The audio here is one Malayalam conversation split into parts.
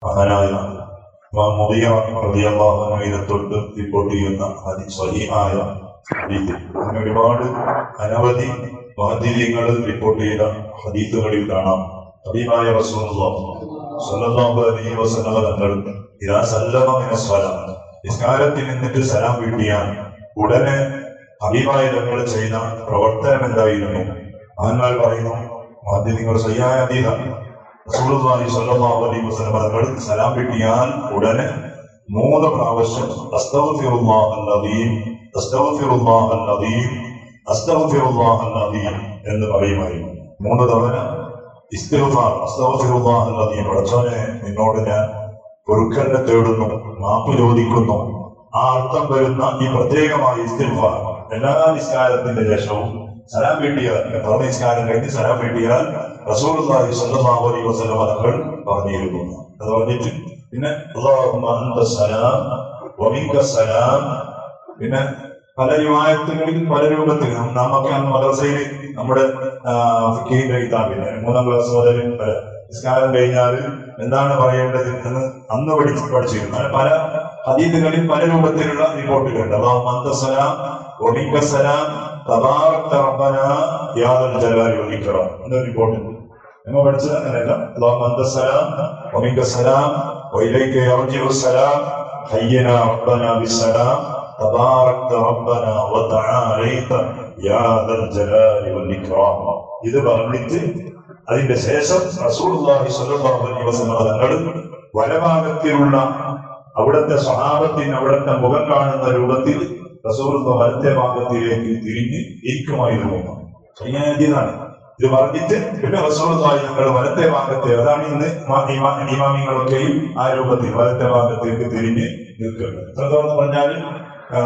മഹാനായ ഇമാം മുദിയ റളിയല്ലാഹു അൻഹുവിനെ തൊട്ട് റിപ്പോർട്ട് ചെയ്യുന്ന അതി സ്വഹീഹായ ഹദീസ് അങ്ങനെ ഒരുപാട് അനവധി മഹദീയങ്ങൾ റിപ്പോർട്ട് ചെയ്ത ഹദീസുകളിൽ കാണാം ഹബീബായ റസൂലുള്ളാഹി സ്വല്ലല്ലാഹു അലൈഹി വസല്ലം തങ്ങൾ ഇദാ സല്ലമ മിന സ്വലാം നിസ്കാരത്തിൽ നിന്നിട്ട് സലാം വീട്ടിയാൽ ഉടനെ ഹബീബായ തങ്ങൾ ചെയ്ത പ്രവർത്തനം എന്തായിരുന്നു മഹാന്മാർ പറയുന്നു മഹദീയങ്ങൾ സയ്യായ അതീതാണ് റസൂലുള്ളാഹി സ്വല്ലല്ലാഹു അലൈഹി വസല്ലം തങ്ങൾ സലാം വീട്ടിയാൽ ഉടനെ മൂന്ന് പ്രാവശ്യം അസ്തഗ്ഫിറുല്ലാഹൽ അദീം അസ്തഗ്ഫിറുല്ലാഹൽ അദീം അസ്തഗ്ഫിറുല്ലാഹൽ അദീം എന്ന് പറയുമായിരുന്നു മൂന്ന് തവണ ഇസ്തിഗ്ഫാർ അസ്തഗ്ഫിറുല്ലാഹൽ അദീം പടച്ചോനെ നിന്നോട് ഞാൻ പൊറുക്കലിനെ തേടുന്നു മാപ്പ് ചോദിക്കുന്നു ആ അർത്ഥം വരുന്ന ഈ പ്രത്യേകമായ ഇസ്തിഗ്ഫാർ എല്ലാ നിസ്കാരത്തിന്റെ ശേഷവും സലാം വീട്ടിയാൽ പ്രഥമ നിസ്കാരം കഴിഞ്ഞ് സലാം വീട്ടിയാൽ റസൂലുള്ളാഹി സ്വല്ലല്ലാഹു അലൈഹി വസല്ലം തങ്ങൾ പറഞ്ഞിരുന്നു അത് പറഞ്ഞിട്ട് പിന്നെ അല്ലാഹുമ്മ അൻത സലാം വമിൻക സലാം പിന്നെ പല രൂപായത്തുകളിൽ പല രൂപത്തിൽ നമുക്ക് അന്ന് മദ്രസയിൽ നമ്മുടെ ഫിഖിന്റെ കിതാബില് മൂന്നാം ക്ലാസ് മുതൽ പല നിസ്കാരം കഴിഞ്ഞാൽ എന്താണ് പറയേണ്ടത് എന്ന് അന്ന് പഠിച്ച് പഠിച്ചിരുന്നു അങ്ങനെ പല ഹദീദുകളിൽ പല രൂപത്തിലുള്ള റിപ്പോർട്ടുകളുണ്ട് അള്ളാഹു അൻത സലാം വമിൻക സലാം തബാറക്ത റബ്ബന യാ ദൽ ജലാലി വൽ ഇക്റാം എന്നൊരു റിപ്പോർട്ടുണ്ട് നമ്മൾ പഠിച്ചത് അങ്ങനെയല്ല അള്ളാഹു അൻത സലാം വമിൻക സലാം وإليك يرجع السلام حينا ربنا بالسلام تباركت ربنا وتعاليت يا ذا الجلال والإكرام ഇത് പറഞ്ഞിട്ട് അതിന്റെ ശേഷം റസൂലുള്ളാഹി സ്വല്ലല്ലാഹു അലൈഹി വസല്ലം തങ്ങൾ വലഭാഗത്തിലുള്ള അവിടുത്തെ സ്വഭാവത്തിന് അവിടുത്തെ മുഖം കാണുന്ന രൂപത്തിൽ റസൂലുള്ള വലത്തെ ഭാഗത്തിലേക്ക് തിരിഞ്ഞ് ഇരിക്കുമായിരുന്നു ഇതാണ് ഇത് പറഞ്ഞിട്ട് പിന്നെ റസൂലുള്ളാഹി തങ്ങൾ വലത്തെ ഭാഗത്തെ അതാണ് ഇന്ന് മാ- ഇമാ- ഇമാമിങ്ങളൊക്കെയും ആ രൂപത്തിൽ വലത്തെ ഭാഗത്തേക്ക് തിരിഞ്ഞ് നിൽക്കുന്നത് എത്രത്തോളം പറഞ്ഞാൽ ആ,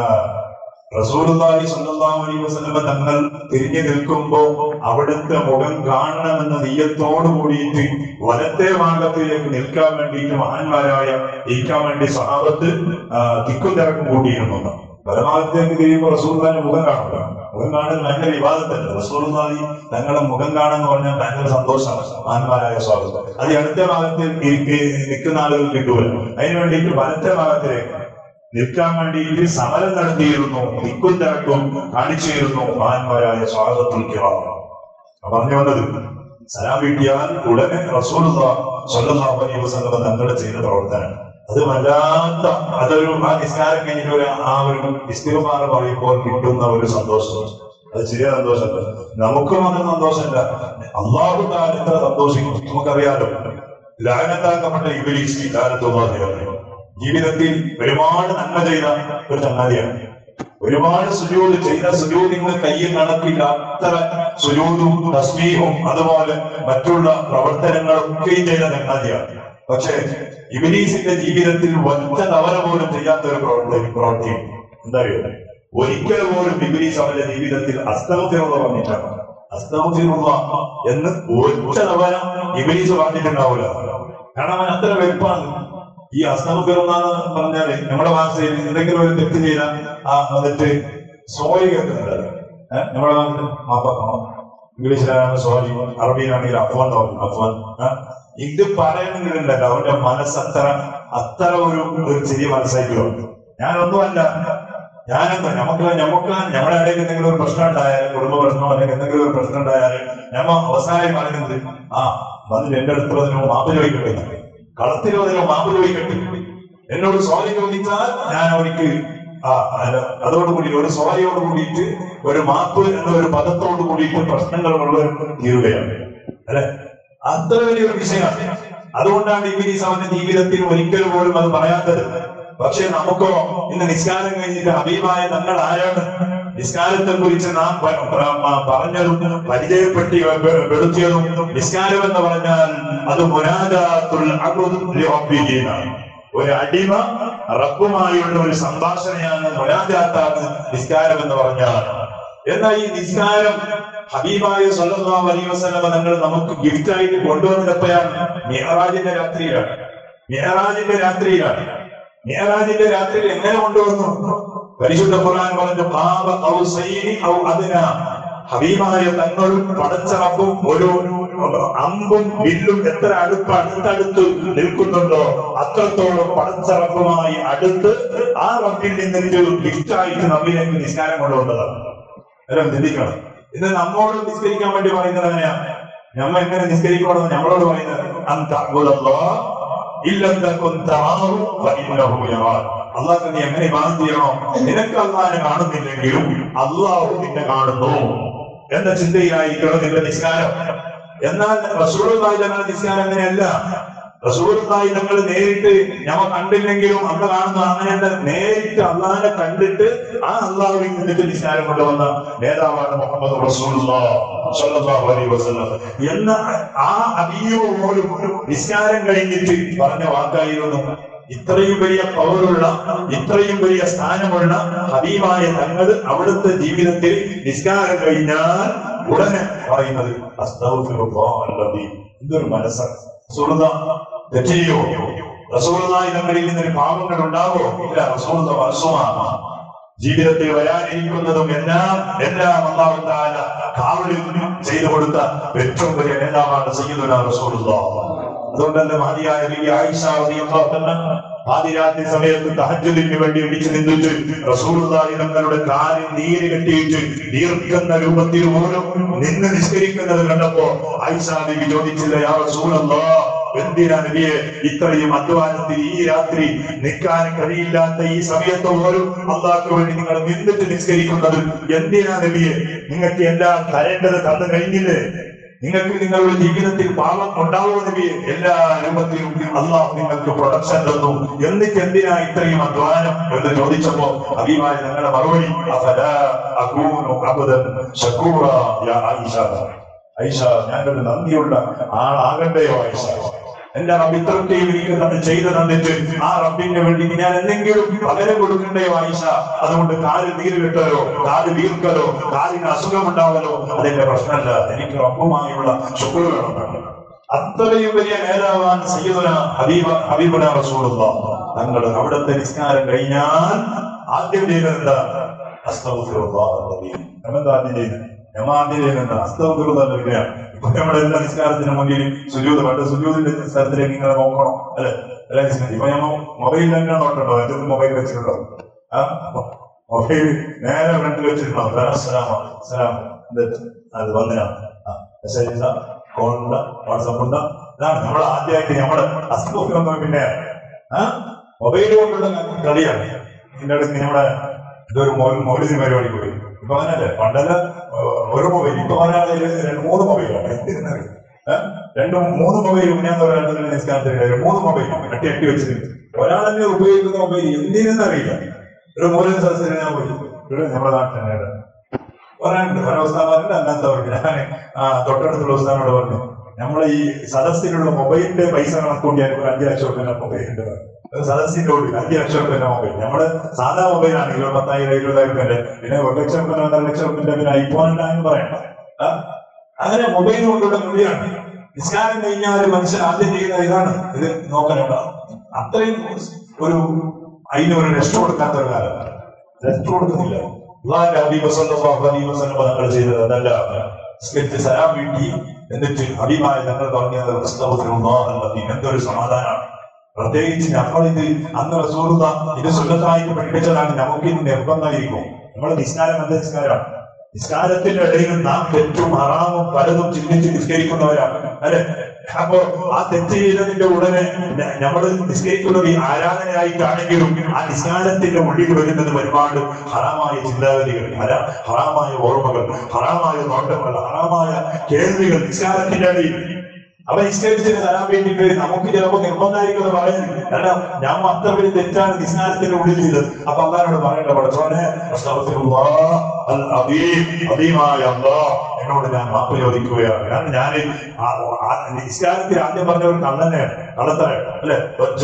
റസൂലുള്ളാഹി സ്വല്ലല്ലാഹു അലൈഹി വസല്ലം തങ്ങൾ തിരിഞ്ഞു നിൽക്കുമ്പോൾ അവിടുത്തെ മുഖം കാണണമെന്ന നീയത്തോട് കൂടിയിട്ട് വലത്തെ ഭാഗത്തിലേക്ക് നിൽക്കാൻ വേണ്ടിയിട്ട് മഹാന്മാരായ ഇരിക്കാൻ വേണ്ടി സഹാബത്ത് തിക്കും തിരക്കും കൂട്ടിയിരുന്നു പരമാവധത്തേക്ക് തിരിയുമ്പോൾ റസൂലുള്ളാഹിന്റെ മുഖം കാണുക മുഖം കാണുന്നത് ഭയങ്കര വിവാദത്തല്ല റസൂലുള്ളാഹി തങ്ങളുടെ മുഖം കാണുന്ന പറഞ്ഞാൽ ഭയങ്കര സന്തോഷമാണ് മഹാന്മാരായ സ്വാഗതം അത് ഈ അടുത്ത ഭാഗത്ത് ഇരി- ഇരി- നിൽക്കുന്ന ആളുകൾ കിട്ടൂല അതിനു വേണ്ടിയിട്ട് വലത്തെ ഭാഗത്തിലേക്ക് നിൽക്കാൻ വേണ്ടിയിട്ട് സമരം നടത്തിയിരുന്നു നിക്കും തിരക്കും കാണിച്ചിരുന്നു മഹാന്മാരായ സ്വാഗതത്തിൽ പറഞ്ഞു വന്നത് സലാം വീട്ടിയാൽ ഉടനെ റസൂലുള്ള സ്വല്ലല്ലാഹു അലൈഹി വസല്ലം തങ്ങൾ ചെയ്ത പ്രവർത്തനം അത് വല്ലാത്ത അതൊരു ആ നിസ്കാരം കഴിഞ്ഞിട്ട് ഒരു ആ ഒരു ഇസ്തിഗ്ഫാർ പറയുമ്പോൾ കിട്ടുന്ന ഒരു സന്തോഷം അത് ചെറിയ സന്തോഷമല്ല നമുക്കും അത് സന്തോഷമല്ല അള്ളാഹു താൻ എത്ര സന്തോഷിക്കും നമുക്കറിയാലോ ലാനത്താക്കപ്പെട്ട ഇബിലീസ് ലാനത്തുള്ളതാണ് ജീവിതത്തിൽ ഒരുപാട് നന്മ ചെയ്ത ഒരു ചങ്ങാതിയാണ് ഒരുപാട് സുജൂത് ചെയ്ത സുജൂതിങ്ങൾ കയ്യിൽ കണക്കില്ല അത്ര സുജൂതും തസ്മീഹും അതുപോലെ മറ്റുള്ള പ്രവർത്തനങ്ങളൊക്കെയും ചെയ്ത ചങ്ങാതിയാണ് പക്ഷേ ഇബിലീസിന്റെ ജീവിതത്തിൽ ഒറ്റ തവണ പോലും ചെയ്യാത്ത ഒരു പ്രവർത്തി പ്രവർത്തി എന്താ അറിയോ ഒരിക്കൽ പോലും ഇബിലീസ് അവന്റെ ജീവിതത്തിൽ അസ്തമത്തിനുള്ള പറഞ്ഞിട്ടാണ് അസ്തമത്തിനുള്ള എന്ന് ഒറ്റ തവണ ഇബിലീസ് പറഞ്ഞിട്ടുണ്ടാവില്ല കാരണം അവൻ അത്ര വെറുപ്പാണ് ഈ അസ്തമത്തിലെന്നാന്ന് പറഞ്ഞാല് നമ്മുടെ ഭാഷയിൽ എന്തെങ്കിലും ഒരു തെറ്റ് ചെയ്താൽ ആ എന്നിട്ട് സോറി കേൾക്കുന്നുണ്ടല്ലോ ഏഹ് നമ്മുടെ ഭാഗത്ത് മാപ്പാക്കണം ഇംഗ്ലീഷിലാണ് സോറി അറബിയിലാണെങ്കിൽ അഫ്വാൻ എന്ന് പറയും അഫ്വാൻ ഏഹ്? ഇത് പറയണമെങ്കിലുണ്ടല്ലോ അവന്റെ മനസ്സ് അത്ര അത്ര ഒരു ഒരു ചെറിയ മനസ്സായിട്ടുള്ളൂ ഞാനൊന്നുമല്ല ഞാനെന്താ നമുക്ക് നമുക്ക് ഞങ്ങളുടെ ഇടയിൽ എന്തെങ്കിലും ഒരു പ്രശ്നം ഉണ്ടായാലും കുടുംബ പ്രശ്നമോ അല്ലെങ്കിൽ എന്തെങ്കിലും ഒരു പ്രശ്നം ഉണ്ടായാലും ഞമ്മ അവസാനം പറയുന്നത് ആ വന്നിട്ട് എന്റെ അടുത്ത് വന്നിട്ട് മാപ്പ് ചോദിക്കട്ടെ കളത്തിൽ വന്നിട്ട് മാപ്പ് ചോദിക്കട്ടെ എന്നോട് സോറി ചോദിച്ചാൽ ഞാൻ അവർക്ക് ആ അല്ല, അതോടുകൂടി ഒരു സോറിയോട് കൂടിയിട്ട് ഒരു മാപ്പ് എന്ന ഒരു പദത്തോട് കൂടിയിട്ട് പ്രശ്നങ്ങൾ മുഴുവൻ തീരുകയാണ് അല്ലെ അത്ര വലിയൊരു വിഷയമാണ് അതുകൊണ്ടാണ് ഇബിലീസ് അവന്റെ ജീവിതത്തിൽ ഒരിക്കൽ പോലും അത് പറയാത്തത് പക്ഷെ നമുക്കോ ഇന്ന് നിസ്കാരം കഴിഞ്ഞിട്ട് ഹബീബായ തങ്ങൾ ആരാണ് നിസ്കാരത്തെ കുറിച്ച് നാം പ- പ- പ- പറഞ്ഞതും പരിചയപ്പെട്ടി പെടുത്തിയതും നിസ്കാരം എന്ന് പറഞ്ഞാൽ അത് മുനാദാത്തുൽ അബ്ദുൽ ലിറബ്ബിഹിനാണ്. ഒരു അടിമ റബ്ബുമായുള്ള ഒരു സംഭാഷണയാണ് മുനാജാത്താണ് നിസ്കാരം എന്ന് പറഞ്ഞാൽ എന്നാൽ ഈ നിസ്കാരം ഹബീബായ സല്ലല്ലാഹു അലൈഹി വസല്ലമ തങ്ങൾ നമുക്ക് ഗിഫ്റ്റ് ആയിട്ട് കൊണ്ടുവന്നത് എപ്പോഴാണ് മിഹറാജിന്റെ രാത്രിയിലാണ് മിഹറാജിന്റെ രാത്രിയിലാണ് മിഹറാജിന്റെ രാത്രിയിൽ എങ്ങനെ കൊണ്ടുവന്നു പരിശുദ്ധ ഖുർആൻ പറഞ്ഞു "ഖാബ ഖൗസൈനി ഔ അദ്നാ." ഹബീബായ തങ്ങളും പടച്ച റബ്ബും ഒരു അമ്പും വില്ലും എത്ര അടുപ്പ് അടുത്തടുത്ത് നിൽക്കുന്നുണ്ടോ അത്രത്തോളം പടച്ചറപ്പുമായി അടുത്ത് ആ റബ്ബിൽ നിന്നിട്ട് ലിഫ്റ്റായിട്ട് നമ്മിലേക്ക് നിസ്കാരം കൊണ്ടുവന്നതാണ് എല്ലാം ചിന്തിക്കണം ഇത് നമ്മോട് നിസ്കരിക്കാൻ വേണ്ടി പറയുന്നത് എങ്ങനെയാ നമ്മ എങ്ങനെ നിസ്കരിക്കണം നമ്മളോട് പറയുന്നത് അന്ത അള്ളാഹ് നീ എങ്ങനെ ഇബാദത്ത് ചെയ്യണോ നിനക്ക് അള്ളാഹിനെ കാണുന്നില്ലെങ്കിലും അള്ളാഹു നിന്നെ കാണുന്നു എന്ന ചിന്തയിലായിരിക്കണം നിന്റെ നിസ്കാരം എന്നാൽ റസൂലുള്ളാഹി തങ്ങളുടെ നിസ്കാരം അങ്ങനെയല്ല റസൂലുള്ളാഹി തങ്ങൾ നേരിട്ട് ഞമ്മ കണ്ടില്ലെങ്കിലും അന്ന് കാണുന്ന അങ്ങനെയല്ല നേരിട്ട് അള്ളാഹിനെ കണ്ടിട്ട് ആ അള്ളാഹുവിൽ നിന്നിട്ട് നിസ്കാരം കൊണ്ടുവന്ന നേതാവാണ് മുഹമ്മദ് റസൂലുള്ളാഹ് സ്വല്ലല്ലാഹു അലൈഹി വസല്ലം എന്ന ആ അബിയോ പോലും നിസ്കാരം കഴിഞ്ഞിട്ട് പറഞ്ഞ വാക്കായിരുന്നു ഇത്രയും വലിയ പവറുള്ള ഇത്രയും വലിയ സ്ഥാനമുള്ള ഹബീബായ തങ്ങൾ അവിടുത്തെ ജീവിതത്തിൽ നിസ്കാരം കഴിഞ്ഞാൽ ഉടനെ പറയുന്നത് അസ്തഗ്ഫിറുല്ലാഹ് എന്തൊരു മനസ്സാണ് സുഹൃത തെറ്റിയോ റസൂലുള്ളാഹി തങ്ങളിൽ നിന്നൊരു പാപങ്ങൾ ഉണ്ടാവോ ഇല്ല റസൂലുള്ള മനസ്സുമാണ് ജീവിതത്തിൽ വരാനിരിക്കുന്നതും എല്ലാം എല്ലാം അള്ളാഹു താല കാവലിൽ ചെയ്തു കൊടുത്ത ഏറ്റവും വലിയ നേതാവാണ് സയ്യിദുന റസൂലുള്ളാഹ് അതുകൊണ്ടല്ലേ മഹതിയായ ബി ആയിഷ റളിയല്ലാഹു അൻഹ ആദിരാത്രി സമയത്ത് തഹജ്ജുദിന് വേണ്ടി ഇടിച്ചു നിന്നിട്ട് റസൂലുള്ളാഹി തങ്ങളുടെ കാലിൽ നീര് കെട്ടിയിട്ട് ദീർഘന്ന രൂപത്തിൽ പോലും നിന്ന് നിസ്കരിക്കുന്നത് കണ്ടപ്പോ ആയിഷ ബിബി ചോദിച്ചില്ല യാ റസൂലല്ലാഹ് എന്തിനാ നബിയെ ഇത്രയും അധ്വാനത്തിൽ ഈ രാത്രി നിൽക്കാൻ കഴിയില്ലാത്ത ഈ സമയത്ത് പോലും അള്ളാഹ്ക്ക് വേണ്ടി നിങ്ങൾ നിന്നിട്ട് നിസ്കരിക്കുന്നത് എന്തിനാ നബിയെ നിങ്ങൾക്ക് എല്ലാം തരേണ്ടത് തന്നു കഴിഞ്ഞില്ലേ നിങ്ങൾക്ക് നിങ്ങളുടെ ജീവിതത്തിൽ പാപം ഉണ്ടാവുമോ നബിയെ എല്ലാ രൂപത്തിലും അള്ളാഹു നിങ്ങൾക്ക് പ്രൊഡക്ഷൻ തന്നു എന്നിട്ട് എന്തിനാ ഇത്രയും അധ്വാനം എന്ന് ചോദിച്ചപ്പോ അഭിമായ ഞങ്ങളുടെ മറുപടി അഫലാ അകൂനു അബ്ദൻ ശകൂറ യാ ആയിഷ ഐഷ ഞാനൊരു നന്ദിയുള്ള ആളാകണ്ടയോ ഐഷ എന്റെ റബ്ബ് ഇത്രത്തെയും എനിക്ക് തന്നെ ചെയ്തു തന്നിട്ട് ആ റബ്ബിന് വേണ്ടി ഞാൻ എന്തെങ്കിലും പകരം കൊടുക്കണ്ടയോ ആയിഷ അതുകൊണ്ട് കാല് നീര് കെട്ടലോ കാല് വീർക്കലോ കാലിന് അസുഖമുണ്ടാവലോ അതെന്റെ പ്രശ്നമല്ല എനിക്ക് റബ്ബുമായുള്ള ശുക്ർ വേണം അത്രയും വലിയ നേതാവാണ് സയ്യിദുന ഹബീബ ഹബീബുന റസൂലുള്ള തങ്ങൾ അവിടുത്തെ നിസ്കാരം കഴിഞ്ഞാൽ ആദ്യം ചെയ്യുന്നത് എന്താ അസ്തഗ്ഫിറുല്ലാഹ് അൽ-അദീം. നമ്മളെന്താ ആദ്യം ചെയ്യുന്നത് നമ്മൾ ആദ്യം ചെയ്യുന്നത് അസ്തഗ്ഫിറുല്ലാഹ് അൽ-അദീം. ഇപ്പൊ നമ്മുടെ എല്ലാ നിസ്കാരത്തിന് മുന്നിൽ സുജൂത് പണ്ട് സുജൂതിന്റെ സ്ഥലത്തിലേക്ക് ഇങ്ങനെ നോക്കണം അല്ലെ എല്ലാ നിസ്കാരം ഇപ്പൊ നമ്മൾ മൊബൈൽ തന്നെ നോക്കണ്ടോ എന്തെങ്കിലും മൊബൈൽ വെച്ചിട്ടുണ്ടോ ആ മൊബൈൽ നേരെ ഫ്രണ്ടിൽ വെച്ചിട്ടുണ്ടോ സലാം സലാം അത് വന്നിനാ ആ മെസ്സേജ് ഉണ്ടാ കോൾ ഉണ്ടാ വാട്സപ്പ് ഉണ്ടാ ഇതാണ് നമ്മൾ ആദ്യമായിട്ട് നമ്മുടെ അസ്തോഫി വന്നത് പിന്നെ ആ മൊബൈൽ കൊണ്ടുള്ള കളിയാണ് ഇതിന്റെ അടുത്ത് നമ്മുടെ ഇതൊരു മൗലിക പരിപാടി പോയി ഇപ്പൊ അങ്ങനല്ലേ പണ്ടല്ല ഒരു മൊബൈൽ ഇപ്പൊ ഒരാളെ രണ്ട് മൂന്ന് മൊബൈലാണ് എന്തിനറിയാം രണ്ട് മൂന്ന് മൊബൈൽ ഞാൻ ഒരാളുടെ നിസ്കാരത്തിന് മൂന്ന് മൊബൈൽ അട്ടി അട്ടി വെച്ചിട്ടുണ്ട് ഒരാളെന്നെ ഉപയോഗിക്കുന്ന മൊബൈൽ എന്തിനെന്നറിയില്ല ഒരു മൂലം സദസ്സിന് ഞാൻ പോയി ഇവിടെ നമ്മുടെ നാട്ടിൽ തന്നെ പറയാനുണ്ട് പല ഉസ്താമാരുണ്ട് അല്ലാത്ത ഞാൻ ആ തൊട്ടടുത്തുള്ള ഉസ്താനോട് പറഞ്ഞു നമ്മളെ ഈ സദസ്സിലുള്ള മൊബൈലിന്റെ പൈസ കണക്കൂട്ടിയാൽ ഒരു അഞ്ച് ലക്ഷം റുപ്യ മൊബൈൽ ഉണ്ട് ഒരു സദസ്സിന്റെ ഉള്ളിൽ അഞ്ച് ലക്ഷം റുപ്യ മൊബൈൽ നമ്മള് സാധാ മൊബൈലാണ് ഇരുപത് പത്തായിരം ഇരുപതായിരം റുപ്യന്റെ പിന്നെ ഒരു ലക്ഷം റുപ്യ ഒന്നര ലക്ഷം റുപ്യന്റെ പിന്നെ ഐഫോൺ ഉണ്ടായെന്ന് പറയണ്ട ആ? അങ്ങനെ മൊബൈൽ കൊണ്ടുള്ള മൂല്യമാണ് നിസ്കാരം കഴിഞ്ഞാൽ മനുഷ്യൻ ആദ്യം ചെയ്യുന്ന ഇതാണ് ഇത് നോക്കാനുണ്ടാവും അത്രയും ഒരു അതിന് ഒരു രക്ഷ കൊടുക്കാത്ത ഒരു കാലം രക്ഷ കൊടുക്കുന്നില്ല അള്ളാഹിന്റെ ഹബീബ് സല്ലല്ലാഹു അലൈഹി വസല്ലം തങ്ങൾ ചെയ്തത് അതല്ല സ്കെച്ച് സലാം വീട്ടി എന്നിട്ട് ഹബീബായ തങ്ങൾ പറഞ്ഞത് അസ്തഗ്ഫിറുല്ലാഹ് അൽ-അദീം. എന്തൊരു സമാധാനമാണ് പ്രത്യേകിച്ച് നമ്മൾ ഇത് അന്ന് റസൂറുള്ള ഇത് സുഖത്തായിട്ട് പഠിപ്പിച്ചതാണ് നമുക്ക് ഇത് നിർബന്ധമായിരിക്കും നമ്മൾ നിസ്കാരം എന്ത് നിസ്കാരമാണ് നിസ്കാരത്തിന്റെ ഇടയിൽ നാം തെറ്റും ഹറാമും പലതും ചിന്തിച്ച് നിസ്കരിക്കുന്നവരാണ് അല്ലെ അപ്പോ ആ തെറ്റ് ചെയ്തതിന്റെ ഉടനെ നമ്മൾ നിസ്കരിക്കുന്നത് ഈ ആരാധനയായിട്ടാണെങ്കിലും ആ നിസ്കാരത്തിന്റെ ഉള്ളിൽ വരുന്നത് ഒരുപാട് ഹറാമായ ചിന്താഗതികൾ ഹര- ഹറാമായ ഓർമ്മകൾ ഹറാമായ നോട്ടങ്ങൾ ഹറാമായ കേൾവികൾ നിസ്കാരത്തിന്റെ അടിയിൽ അവ നിസ്കരിച്ചിട്ട് തരാൻ വേണ്ടിയിട്ട് നമുക്ക് ചിലപ്പോ നിർബന്ധമായിരിക്കും പറയാൻ കാരണം ഞാൻ അത്ര വലിയ തെറ്റാണ് നിസ്കാരത്തിന്റെ ഉള്ളിൽ ചെയ്തത് അപ്പൊ അള്ളാനോട് പറയേണ്ട പഠിച്ചോനെ അസ്തഗ്ഫിറുല്ലാഹ് അൽ അദീം അദീമായ അല്ലാഹ് എന്നോട് ഞാൻ മാപ്പ് ചോദിക്കുകയാണ് കാരണം ഞാൻ നിസ്കാരത്തിൽ ആദ്യം പറഞ്ഞ ഒരു കള്ളനെയാണ് കള്ളത്തരാണ് അല്ലെ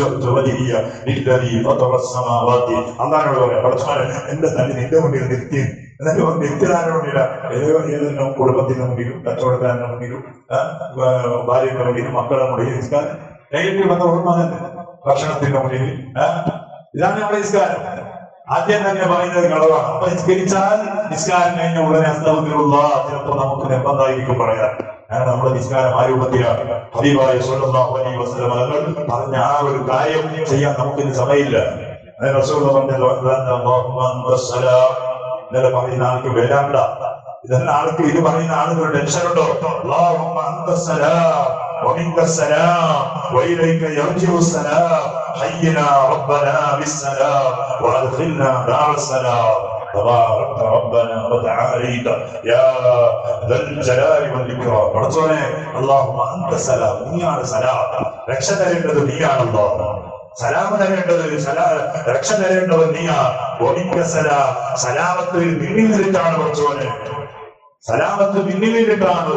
അള്ളാനോട് പറയാം പഠിച്ചോനെ എന്റെ തന്നെ നിന്റെ മുന്നിൽ നിർത്തി എന്നിട്ട് നിത്യദാനം മുന്നില ഏതോ ഏതെല്ലാം കുടുംബത്തിന്റെ മുന്നിലും കച്ചവടക്കാരന്റെ മുന്നിലും ആ, ആ, ഭാര്യയുടെ മുന്നിലും മക്കളുടെ മുന്നിലും നിസ്കാരം നേരിട്ട് വന്ന ഓർമ്മ തന്നെ ഭക്ഷണത്തിന്റെ മുന്നിൽ ആ, ഇതാണ് നമ്മുടെ നിസ്കാരം ആദ്യം തന്നെ പറയുന്നത് കളവാണ് അപ്പൊ നിസ്കരിച്ചാൽ നിസ്കാരം കഴിഞ്ഞ ഉടനെ അസ്തവത്തിലുള്ള ചിലപ്പോ നമുക്ക് നിർബന്ധമായിരിക്കും പറയാൻ അങ്ങനെ നമ്മുടെ നിസ്കാരം ആ രൂപത്തിലാണ് ഹബീബായ സ്വല്ലല്ലാഹു അലൈഹി വസല്ലം തങ്ങൾ പറഞ്ഞ ആ ഒരു കാര്യം ചെയ്യാൻ നമുക്കിന്ന് സമയമില്ല അങ്ങനെ റസൂൽ പറഞ്ഞല്ലോ അല്ലാഹുമ്മ അൻതസ്സലാം ഇന്നലെ പറയുന്ന ആൾക്ക് വേലാണ്ട ഇതെല്ലാം ആൾക്ക് ഇത് പറയുന്ന ആൾക്ക് ഒരു ടെൻഷൻ ഉണ്ടോ അല്ലാഹുമ്മ അൻതസ്സലാം ومنك السلام وإليك يرجع السلام حينا ربنا بالسلام وأدخلنا دار السلام تبارك ربنا وتعاليت يا ذا الجلال والإكرام പടച്ചോനെ اللهم أنت السلام നീയാണ് സലാം രക്ഷ തരേണ്ടത് നീയാണല്ലോ സലാം തരേണ്ടത് സലാ രക്ഷ തരേണ്ടവൻ നീയാ ഒമിക്ക സലാം സലാമത്ത് നിന്നിൽ നിന്നിട്ടാണ് പടച്ചോനെ സലാമത്ത് നിന്നിലേക്കാണ്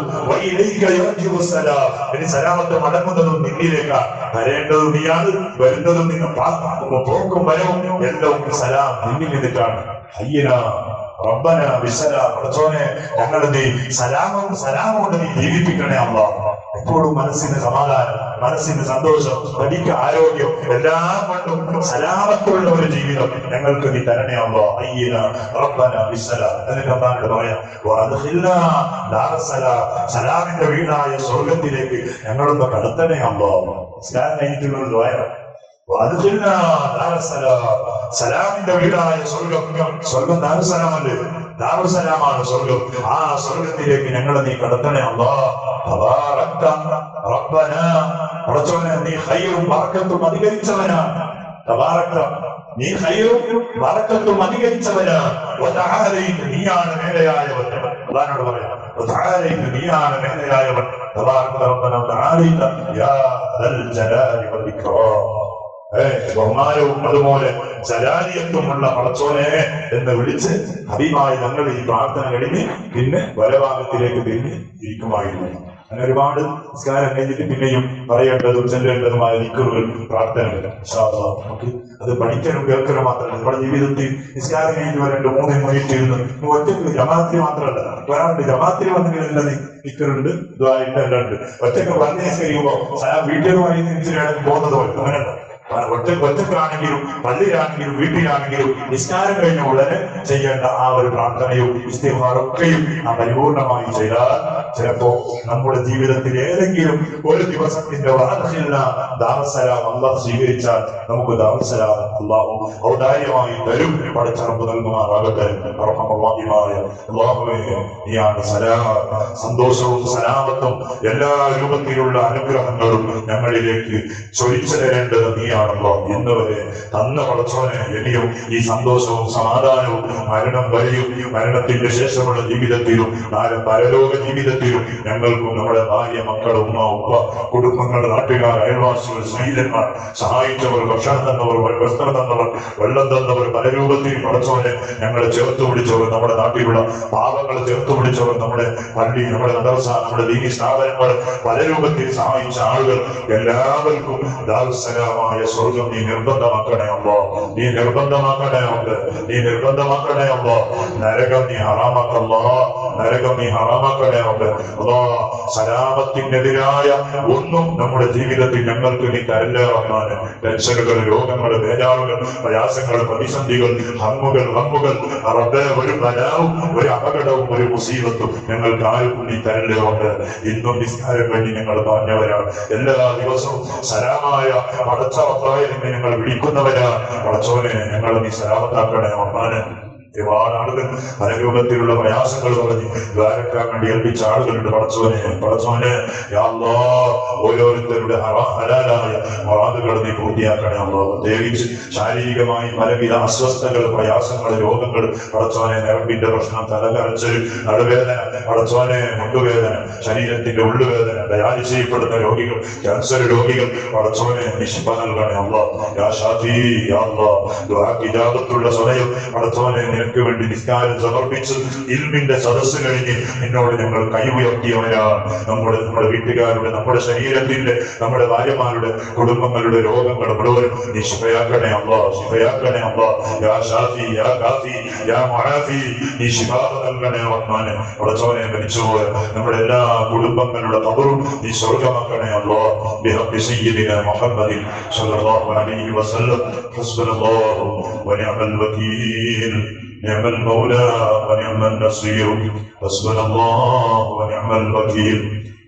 ഇനി സലാമത്ത് മടങ്ങുന്നതും നിന്നിലേക്കാണ് വരേണ്ടതും നീയാണ് വരുന്നതും നിന്ന് പോക്കും വരവും എല്ലാം സലാം നിന്നിൽ നിന്നിട്ടാണ് അയ്യന റബ്ബന വിസല പടച്ചോനെ ഞങ്ങൾ നീ സലാമും സലാം കൊണ്ട് നീ ജീവിപ്പിക്കണേ അല്ല എപ്പോഴും മനസ്സിന് സമാധാനം മനസ്സിന് സന്തോഷം തനിക്ക് ആരോഗ്യം എല്ലാം കൊണ്ടും സലാമത്തുള്ള ഒരു ജീവിതം ഞങ്ങൾക്ക് നീ തരണേ അല്ലോ അയ്യന റബ്ബന വിസല എന്നിട്ട് അള്ളാഹിനോട് പറയാം വഅദ്ഖിൽനാ ദാറസ്സലാം. സലാമിന്റെ വീടായ സ്വർഗത്തിലേക്ക് ഞങ്ങളൊന്ന് കടത്തണേ അല്ലോ ഇസ്ലാം കഴിഞ്ഞിട്ടുള്ള ഒരു ദ്വാരം വഅദ്ഖിൽനാ ദാറസ്സലാം. സലാമിന്റെ വീടായ സ്വർഗം സ്വർഗം ദാറുസലാമല്ലേ ദാറുസലാമാണ് സ്വർഗം ആ സ്വർഗത്തിലേക്ക് ഞങ്ങളെ നീ കടത്തണേ അല്ലോ തബാറക്ത റബ്ബന പടച്ചോനെ നീ ഖൈറും ബറക്കത്തും അധികരിച്ചവനാണ് തബാറക്ത നീ ഖൈറും ബറക്കത്തും അധികരിച്ചവനാണ് വതആലൈക നീയാണ് മേലെയായവൻ അല്ലാഹുവോട് പറയാം വതആലൈക നീയാണ് മേലെയായവൻ തബാറക്ത റബ്ബന വതആലൈക യാ ദൽ ജലാലി വൽ ഇക്റാം ഏഹ് ബഹുമാനവും അതുപോലെ ജലാലിയത്വമുള്ള പടച്ചോനെ എന്ന് വിളിച്ച് ഹബീബായി ഞങ്ങൾ ഈ പ്രാർത്ഥന കഴിഞ്ഞ് പിന്നെ വലഭാഗത്തിലേക്ക് തിരിഞ്ഞ് ഇരിക്കുമായിരുന്നു അങ്ങനെ ഒരുപാട് നിസ്കാരം കഴിഞ്ഞിട്ട് പിന്നെയും പറയേണ്ടതും ചെല്ലേണ്ടതുമായ നിക്കറുകൾ പ്രാർത്ഥനകൾ ഇൻഷാ അല്ലാഹ് നമുക്ക് അത് പഠിക്കാനും കേൾക്കലും മാത്രമല്ല നമ്മുടെ ജീവിതത്തിൽ നിസ്കാരം കഴിഞ്ഞ് വരേണ്ട മൂന്ന് മിനിറ്റ് ഇരുന്ന് ഒറ്റക്ക് ജമാഅത്തിൽ മാത്രമല്ല ഒരാളുണ്ട് ജമാഅത്തിൽ വന്നില്ല നിക്കറുണ്ട് ഇതായിട്ട് എല്ലാം ഉണ്ട് ഒറ്റക്ക് പറഞ്ഞ കഴിയുമ്പോൾ വീട്ടുകാരുമായി ഇച്ചിരിയാണ് പോകുന്നത് പോലെ അങ്ങനെ ഒറ്റ ഒറ്റക്കാണെങ്കിലും പള്ളിയിലാണെങ്കിലും വീട്ടിലാണെങ്കിലും നിസ്കാരം കഴിഞ്ഞ ഉടനെ ചെയ്യേണ്ട ആ ഒരു പ്രാർത്ഥനയും ഇസ്തിഫാറൊക്കെയും നാം പരിപൂർണമായി ചെയ്താൽ ചിലപ്പോ നമ്മുടെ ജീവിതത്തിൽ ഏതെങ്കിലും ഒരു ദിവസത്തിന്റെ വാദമില്ല ദാവസലാം അള്ളാഹ് സ്വീകരിച്ചാൽ നമുക്ക് ദാവസലാം അള്ളാഹു ഔദാര്യമായി തരും പടച്ചറപ്പ് നൽകുമാറാകട്ടെ അർഹമവാദിമായ അള്ളാഹുവേ നീയാണ് സലാം സന്തോഷവും സലാമത്തും എല്ലാ രൂപത്തിലുള്ള അനുഗ്രഹങ്ങളും ഞങ്ങളിലേക്ക് ചൊരിച്ചു തരേണ്ടത് നീയാണല്ലോ ഇന്ന് വരെ തന്ന പടച്ചോനെ ഇനിയും ഈ സന്തോഷവും സമാധാനവും മരണം വരെയും മരണത്തിന്റെ ശേഷമുള്ള ജീവിതത്തിലും നാളെ പരലോക ജീവിതത്തിലും ഞങ്ങൾക്കും നമ്മുടെ ഭാര്യ മക്കൾ ഉമ്മ ഉപ്പ കുടുംബങ്ങൾ നാട്ടുകാർ അയൽവാസികൾ സ്നേഹിതന്മാർ സഹായിച്ചവർ ഭക്ഷണം തന്നവർ വസ്ത്രം തന്നവർ വെള്ളം തന്നവർ പല രൂപത്തിൽ പടച്ചോനെ ഞങ്ങളെ ചേർത്ത് പിടിച്ചവർ നമ്മുടെ നാട്ടിലുള്ള പാവങ്ങളെ ചേർത്ത് പിടിച്ചവർ നമ്മുടെ പള്ളി നമ്മുടെ മദർസ നമ്മുടെ ദീനി സ്ഥാപനങ്ങൾ പല രൂപത്തിൽ സഹായിച്ച ആളുകൾ എല്ലാവർക്കും ദാരുസലാമായ സ്വർഗം നീ നിർബന്ധമാക്കണേ അല്ലോ നീ നിർബന്ധമാക്കണേ ഉണ്ട് നീ നിർബന്ധമാക്കണേ അല്ലോ നരകം നീ ഹറാമാക്കല്ലോ നരകം നീ ഹറാമാക്കണേ ഉണ്ട് അല്ലോ സലാമത്തിനെതിരായ ഒന്നും നമ്മുടെ ജീവിതത്തിൽ ഞങ്ങൾക്ക് നീ തരല്ല റഹ്മാന് ടെൻഷനുകൾ രോഗങ്ങൾ ബേജാറുകൾ പ്രയാസങ്ങൾ പ്രതിസന്ധികൾ ഹമ്മുകൾ ഹമ്മുകൾ റബ്ബേ ഒരു ബലാവും ഒരു അപകടവും ഒരു മുസീബത്തും ഞങ്ങൾക്ക് ആർക്കും നീ തരല്ലുണ്ട് ഇന്നും നിസ്കാരം കഴിഞ്ഞ് ഞങ്ങൾ പറഞ്ഞവരാണ് എല്ലാ ദിവസവും സലാമായ പടച്ച റബ്ബായി നിന്നെ ഞങ്ങൾ വിളിക്കുന്നവരാണ് പടച്ചോനെ ഞങ്ങൾ നീ സലാമത്താക്കണേ റഹ്മാന് ഒരുപാട് ആളുകൾ പല രൂപത്തിലുള്ള പ്രയാസങ്ങൾ പറഞ്ഞ് ദ്വാരക്കാൻ വേണ്ടി ഏൽപ്പിച്ച ആളുകളുണ്ട് പടച്ചോനെ പടച്ചോനെ യാ അല്ലാ, ഓരോരുത്തരുടെ ഹറ- ഹലാലായ മറാദുകൾ നീ പൂർത്തിയാക്കണേ അല്ലോ പ്രത്യേകിച്ച് ശാരീരികമായി പലവിധ അസ്വസ്ഥകൾ പ്രയാസങ്ങൾ രോഗങ്ങൾ പടച്ചോനെ നരമ്പിന്റെ പ്രശ്നം തലകരച്ച് നടുവേദന പടച്ചോനെ മുട്ടുവേദന ശരീരത്തിന്റെ ഉള്ളുവേദന ഡയാലിസ് ചെയ്യപ്പെടുന്ന രോഗികൾ ക്യാൻസർ രോഗികൾ പടച്ചോനെ നിശിപ്പ നൽകണേ അല്ലോ യാ ഷാഫി യാ അല്ലാ ദുആക്ക് ഇജാബത്തുള്ള സമയം പടച്ചോനെ നിനക്ക് വേണ്ടി നിസ്കാരം സമർപ്പിച്ച് ഇൽമിന്റെ സദസ്സ് കഴിഞ്ഞ് നിന്നോട് ഞങ്ങൾ കൈ ഉയർത്തിയവരാണ് നമ്മുടെ നമ്മുടെ വീട്ടുകാരുടെ നമ്മുടെ ശരീരത്തിന്റെ നമ്മുടെ ഭാര്യമാരുടെ കുടുംബങ്ങളുടെ രോഗങ്ങൾ മുഴുവൻ നീ ശിഫയാക്കണേ അല്ലോ ശിഫയാക്കണേ അല്ലോ യാ ഷാഫി യാ കാഫി യാ മുആഫി നീ ശിഫാ നൽകണേ റഹ്മാനെ പടച്ചോനെ മരിച്ചുപോയ നമ്മുടെ എല്ലാ കുടുംബങ്ങളുടെ കബറും നീ സ്വർഗമാക്കണേ അല്ലോ ബിഹബ്ബി സയ്യിദിന മുഹമ്മദിൻ സ്വല്ലല്ലാഹു അലൈഹി വസല്ലം ഹസ്ബുനല്ലാഹു വനിഅമൽ വകീൽ نعم المولى ونعم النصير حسبنا الله ونعم الوكيل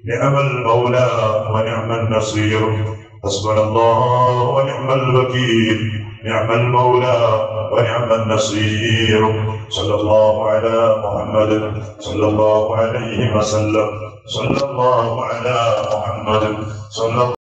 نعم المولى ونعم النصير حسبنا الله ونعم الوكيل نعم المولى ونعم النصير صلى الله على محمد صلى الله عليه وسلم صلى الله على محمد صلى الله